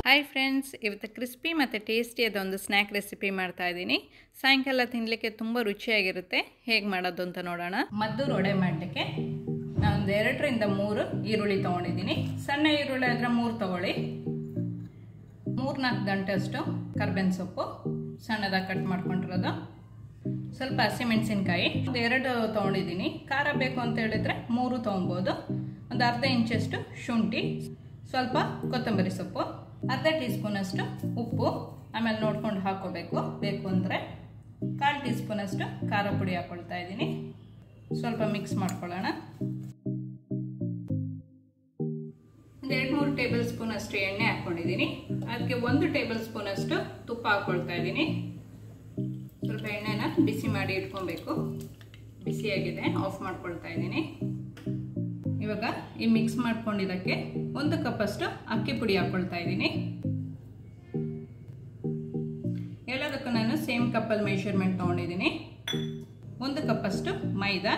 hi friends ಇವತ್ತು crispy ಮತ್ತು ಟೇಸ್ಟಿಯಾದ ಒಂದು ಸ್ನ್ಯಾಕ್ ರೆಸಿಪಿ ಮಾಡ್ತಾ ಇದ್ದೀನಿ ಸಾಯಂಕಾಲ ತಿನ್ನಲಿಕ್ಕೆ ತುಂಬ ರುಚಿಯಾಗಿರುತ್ತೆ ಹೇಗೆ ಮಾಡೋದು ಅಂತ ನೋಡೋಣ ಮದ್ದು ವಡೆ ಮಾಡಲಿಕ್ಕೆ ನಾನೊಂದು ಎರಡರಿಂದ ಮೂರು ಈರುಳ್ಳಿ ತೊಗೊಂಡಿದ್ದೀನಿ ಸಣ್ಣ ಈರುಳ್ಳಿ ಆದರೆ ಮೂರು ತೊಗೊಳ್ಳಿ ಮೂರು ನಾಲ್ಕು ಗಂಟೆ ಅಷ್ಟು ಕರ್ಬೇವಿನ ಸೊಪ್ಪು ಸಣ್ಣದಾಗಿ ಕಟ್ ಮಾಡ್ಕೊಂಡಿರೋದು ಸ್ವಲ್ಪ ಹಸಿಮೆಣಸಿನ್ಕಾಯಿ ಒಂದು ಎರಡು ತೊಗೊಂಡಿದ್ದೀನಿ ಖಾರ ಬೇಕು ಅಂತ ಹೇಳಿದ್ರೆ ಮೂರು ತೊಗೊಬೋದು ಒಂದು ಅರ್ಧ ಇಂಚಷ್ಟು ಶುಂಠಿ ಸ್ವಲ್ಪ ಕೊತ್ತಂಬರಿ ಸೊಪ್ಪು ಅರ್ಧ ಟೀ ಸ್ಪೂನಷ್ಟು ಉಪ್ಪು ಆಮೇಲೆ ನೋಡ್ಕೊಂಡು ಹಾಕೋಬೇಕು ಬೇಕು ಅಂದರೆ ಕಾಲು ಟೀ ಸ್ಪೂನಷ್ಟು ಖಾರ ಪುಡಿ ಹಾಕ್ಕೊಳ್ತಾ ಇದ್ದೀನಿ ಸ್ವಲ್ಪ ಮಿಕ್ಸ್ ಮಾಡ್ಕೊಳ್ಳೋಣ ಒಂದು ಎರಡು ಮೂರು ಟೇಬಲ್ ಸ್ಪೂನ್ ಅಷ್ಟು ಎಣ್ಣೆ ಹಾಕ್ಕೊಂಡಿದ್ದೀನಿ ಅದಕ್ಕೆ ಒಂದು ಟೇಬಲ್ ಸ್ಪೂನ್ ಅಷ್ಟು ತುಪ್ಪ ಹಾಕ್ಕೊಳ್ತಾ ಇದ್ದೀನಿ ಸ್ವಲ್ಪ ಎಣ್ಣೆನ ಬಿಸಿ ಮಾಡಿ ಇಟ್ಕೊಬೇಕು ಬಿಸಿಯಾಗಿದೆ ಆಫ್ ಮಾಡ್ಕೊಳ್ತಾ ಇದ್ದೀನಿ ಇವಾಗ ಈ ಮಿಕ್ಸ್ ಮಾಡ್ಕೊಂಡಿದ್ದಕ್ಕೆ ಒಂದು ಕಪ್ಪಷ್ಟು ಅಕ್ಕಿ ಪುಡಿ ಹಾಕ್ಕೊಳ್ತಾ ಇದ್ದೀನಿ ಎಲ್ಲದಕ್ಕೂ ನಾನು ಸೇಮ್ ಕಪ್ಪಲ್ಲಿ ಮೆಷರ್ಮೆಂಟ್ ತೊಗೊಂಡಿದ್ದೀನಿ ಒಂದು ಕಪ್ಪಷ್ಟು ಮೈದಾ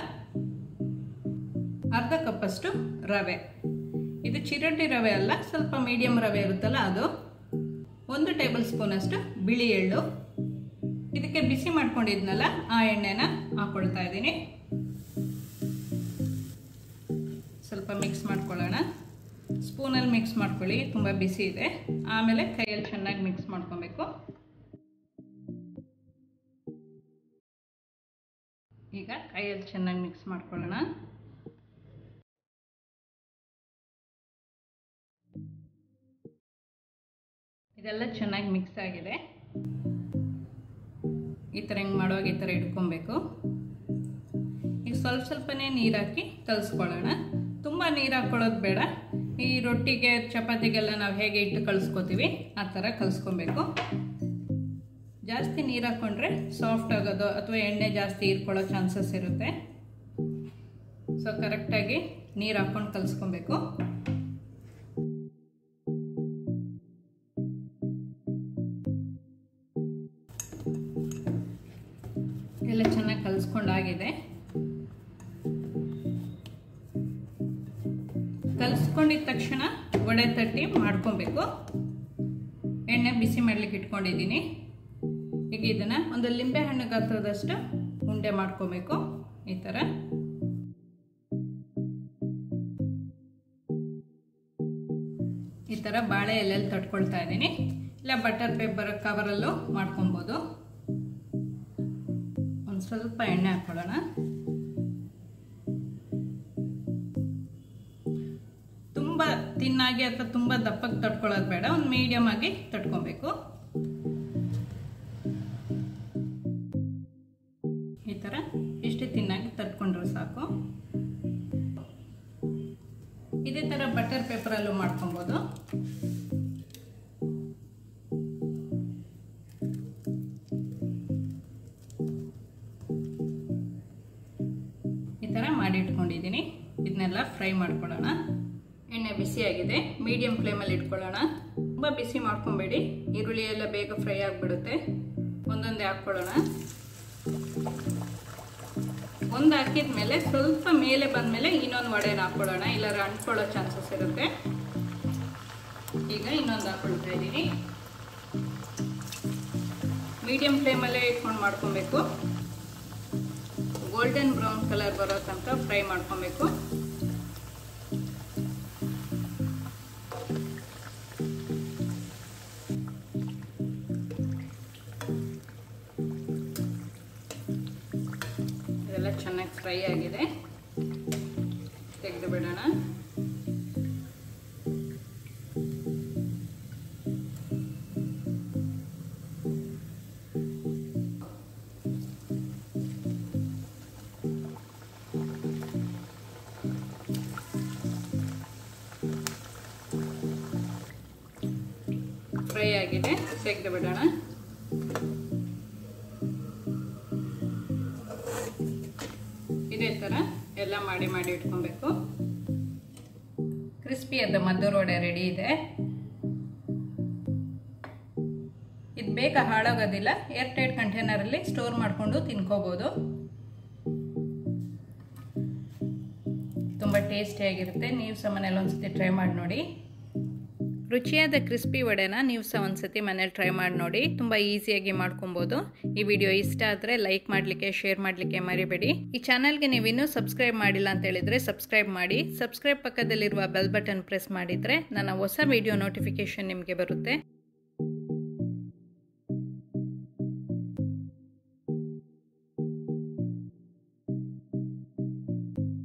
ಅರ್ಧ ಕಪ್ಪಷ್ಟು ರವೆ ಇದು ಚಿರಟಿ ರವೆ ಅಲ್ಲ ಸ್ವಲ್ಪ ಮೀಡಿಯಂ ರವೆ ಇರುತ್ತಲ್ಲ ಅದು ಒಂದು ಟೇಬಲ್ ಸ್ಪೂನ್ ಅಷ್ಟು ಬಿಳಿ ಎಳ್ಳು ಇದಕ್ಕೆ ಬಿಸಿ ಮಾಡ್ಕೊಂಡಿದ್ನಲ್ಲ ಆ ಎಣ್ಣೆನ ಹಾಕೊಳ್ತಾ ಇದ್ದೀನಿ ಸ್ವಲ್ಪ ಮಿಕ್ಸ್ ಮಾಡ್ಕೊಳ್ಳೋಣ ಸ್ಪೂನಲ್ಲಿ ಮಿಕ್ಸ್ ಮಾಡ್ಕೊಳ್ಳಿ ತುಂಬ ಬಿಸಿ ಇದೆ ಆಮೇಲೆ ಕೈಯಲ್ಲಿ ಚೆನ್ನಾಗಿ ಮಿಕ್ಸ್ ಮಾಡ್ಕೊಬೇಕು ಈಗ ಕೈಯಲ್ಲಿ ಚೆನ್ನಾಗಿ ಮಿಕ್ಸ್ ಮಾಡ್ಕೊಳ್ಳೋಣ ಇದೆಲ್ಲ ಚೆನ್ನಾಗಿ ಮಿಕ್ಸ್ ಆಗಿದೆ ಈ ಥರ ಹಿಂಗೆ ಮಾಡುವಾಗ ಈ ಥರ ಇಟ್ಕೊಬೇಕು ಈಗ ಸ್ವಲ್ಪ ಸ್ವಲ್ಪನೇ ನೀರು ಹಾಕಿ ಕಲಿಸ್ಕೊಳ್ಳೋಣ ತುಂಬ ನೀರು ಹಾಕ್ಕೊಳ್ಳೋದು ಬೇಡ ಈ ರೊಟ್ಟಿಗೆ ಚಪಾತಿಗೆಲ್ಲ ನಾವು ಹೇಗೆ ಇಟ್ಟು ಕಲಿಸ್ಕೋತೀವಿ ಆ ಥರ ಕಲಿಸ್ಕೊಬೇಕು ಜಾಸ್ತಿ ನೀರು ಹಾಕ್ಕೊಂಡ್ರೆ ಸಾಫ್ಟ್ ಆಗೋದು ಅಥವಾ ಎಣ್ಣೆ ಜಾಸ್ತಿ ಹೀರ್ಕೊಳ್ಳೋ ಚಾನ್ಸಸ್ ಇರುತ್ತೆ ಸೊ ಕರೆಕ್ಟಾಗಿ ನೀರು ಹಾಕ್ಕೊಂಡು ಕಲಿಸ್ಕೊಬೇಕು ಎಲ್ಲ ಚೆನ್ನಾಗಿ ಕಲಿಸ್ಕೊಂಡಾಗಿದೆ ಕಲಿಸ್ಕೊಂಡಿದ ತಕ್ಷಣ ವಡೆ ತಟ್ಟಿ ಮಾಡ್ಕೊಬೇಕು ಎಣ್ಣೆ ಬಿಸಿ ಮಾಡ್ಲಿಕ್ಕೆ ಇಟ್ಕೊಂಡಿದ್ದೀನಿ ಈಗ ಇದನ್ನು ಒಂದು ಲಿಂಬೆ ಹಣ್ಣು ಗಾತ್ರದಷ್ಟು ಉಂಡೆ ಮಾಡ್ಕೊಬೇಕು ಈ ಥರ ಈ ಥರ ಬಾಳೆ ಎಲೆಯಲ್ಲಿ ತಟ್ಕೊಳ್ತಾ ಇದ್ದೀನಿ ಇಲ್ಲ ಬಟರ್ ಪೇಪರ್ ಕವರಲ್ಲೂ ಮಾಡ್ಕೊಬೋದು ಒಂದು ಸ್ವಲ್ಪ ಎಣ್ಣೆ ಹಾಕ್ಕೊಳ್ಳೋಣ ತುಂಬ ತಿನ್ನಾಗಿ ಅಥವಾ ತುಂಬ ದಪ್ಪಕ್ಕೆ ತಟ್ಕೊಳ್ಳೋದು ಬೇಡ ಒಂದು ಮೀಡಿಯಮ್ ಆಗಿ ತಟ್ಕೊಬೇಕು ಈ ಥರ ಇಷ್ಟು ತಿನ್ನಾಗಿ ತಟ್ಕೊಂಡ್ರೆ ಸಾಕು ಇದೇ ಥರ ಬಟರ್ ಪೇಪರಲ್ಲೂ ಮಾಡ್ಕೊಬೋದು ಈ ಥರ ಮಾಡಿ ಇಟ್ಕೊಂಡಿದ್ದೀನಿ ಇದನ್ನೆಲ್ಲ ಫ್ರೈ ಮಾಡ್ಕೊಳ್ಳೋಣ ಎಣ್ಣೆ ಬಿಸಿಯಾಗಿದೆ ಮೀಡಿಯಂ ಫ್ಲೇಮಲ್ಲಿ ಇಟ್ಕೊಳ್ಳೋಣ ತುಂಬ ಬಿಸಿ ಮಾಡ್ಕೊಬೇಡಿ ಈರುಳ್ಳಿ ಎಲ್ಲ ಬೇಗ ಫ್ರೈ ಆಗಿಬಿಡುತ್ತೆ ಒಂದೊಂದೇ ಹಾಕ್ಕೊಳ್ಳೋಣ ಒಂದು ಹಾಕಿದ ಮೇಲೆ ಸ್ವಲ್ಪ ಮೇಲೆ ಬಂದಮೇಲೆ ಇನ್ನೊಂದು ವಡೆನ ಹಾಕ್ಕೊಳ್ಳೋಣ ಇಲ್ಲಾರ ಅಂಟ್ಕೊಳ್ಳೋ ಚಾನ್ಸಸ್ ಇರುತ್ತೆ ಈಗ ಇನ್ನೊಂದು ಹಾಕ್ಕೊಳ್ತಾ ಇದ್ದೀನಿ ಮೀಡಿಯಂ ಫ್ಲೇಮಲ್ಲೇ ಇಟ್ಕೊಂಡು ಮಾಡ್ಕೊಬೇಕು ಗೋಲ್ಡನ್ ಬ್ರೌನ್ ಕಲರ್ ಬರೋ ತನಕ ಫ್ರೈ ಮಾಡ್ಕೊಬೇಕು ಇದೆಲ್ಲ ಚೆನ್ನಾಗಿ ಫ್ರೈ ಆಗಿದೆ ತೆಗೆದು ಬಿಡೋಣ ಫ್ರೈ ಆಗಿದೆ ತೆಗೆದು ಬಿಡೋಣ ಇದೇ ಥರ ಎಲ್ಲ ಮಾಡಿ ಮಾಡಿ ಇಟ್ಕೊಬೇಕು ಕ್ರಿಸ್ಪಿಯಾದ ಮದ್ದೂರು ವಡೆ ರೆಡಿ ಇದೆ ಇದು ಬೇಗ ಹಾಳಾಗೋದಿಲ್ಲ ಏರ್ ಟೈಟ್ ಕಂಟೈನರಲ್ಲಿ ಸ್ಟೋರ್ ಮಾಡಿಕೊಂಡು ತಿನ್ಕೋಬೋದು ತುಂಬ ಟೇಸ್ಟಿಯಾಗಿರುತ್ತೆ ನೀವು ಸಹ ಮನೇಲಿ ಒಂದ್ಸತಿ ಟ್ರೈ ಮಾಡಿ ನೋಡಿ ರುಚಿಯಾದ ಕ್ರಿಸ್ಪಿ ವಡೆನ ನೀವು ಸಹ ಒಂದ್ಸತಿ ಮನೇಲಿ ಟ್ರೈ ಮಾಡಿ ನೋಡಿ ತುಂಬ ಈಸಿಯಾಗಿ ಮಾಡ್ಕೊಬೋದು ಈ ವಿಡಿಯೋ ಇಷ್ಟ ಆದರೆ ಲೈಕ್ ಮಾಡಲಿಕ್ಕೆ ಶೇರ್ ಮಾಡಲಿಕ್ಕೆ ಮರಿಬೇಡಿ ಈ ಚಾನಲ್ಗೆ ನೀವು ಇನ್ನೂ ಸಬ್ಸ್ಕ್ರೈಬ್ ಮಾಡಿಲ್ಲ ಅಂತ ಹೇಳಿದರೆ ಸಬ್ಸ್ಕ್ರೈಬ್ ಮಾಡಿ ಸಬ್ಸ್ಕ್ರೈಬ್ ಪಕ್ಕದಲ್ಲಿರುವ ಬೆಲ್ ಬಟನ್ ಪ್ರೆಸ್ ಮಾಡಿದರೆ ನನ್ನ ಹೊಸ ವಿಡಿಯೋ ನೋಟಿಫಿಕೇಶನ್ ನಿಮಗೆ ಬರುತ್ತೆ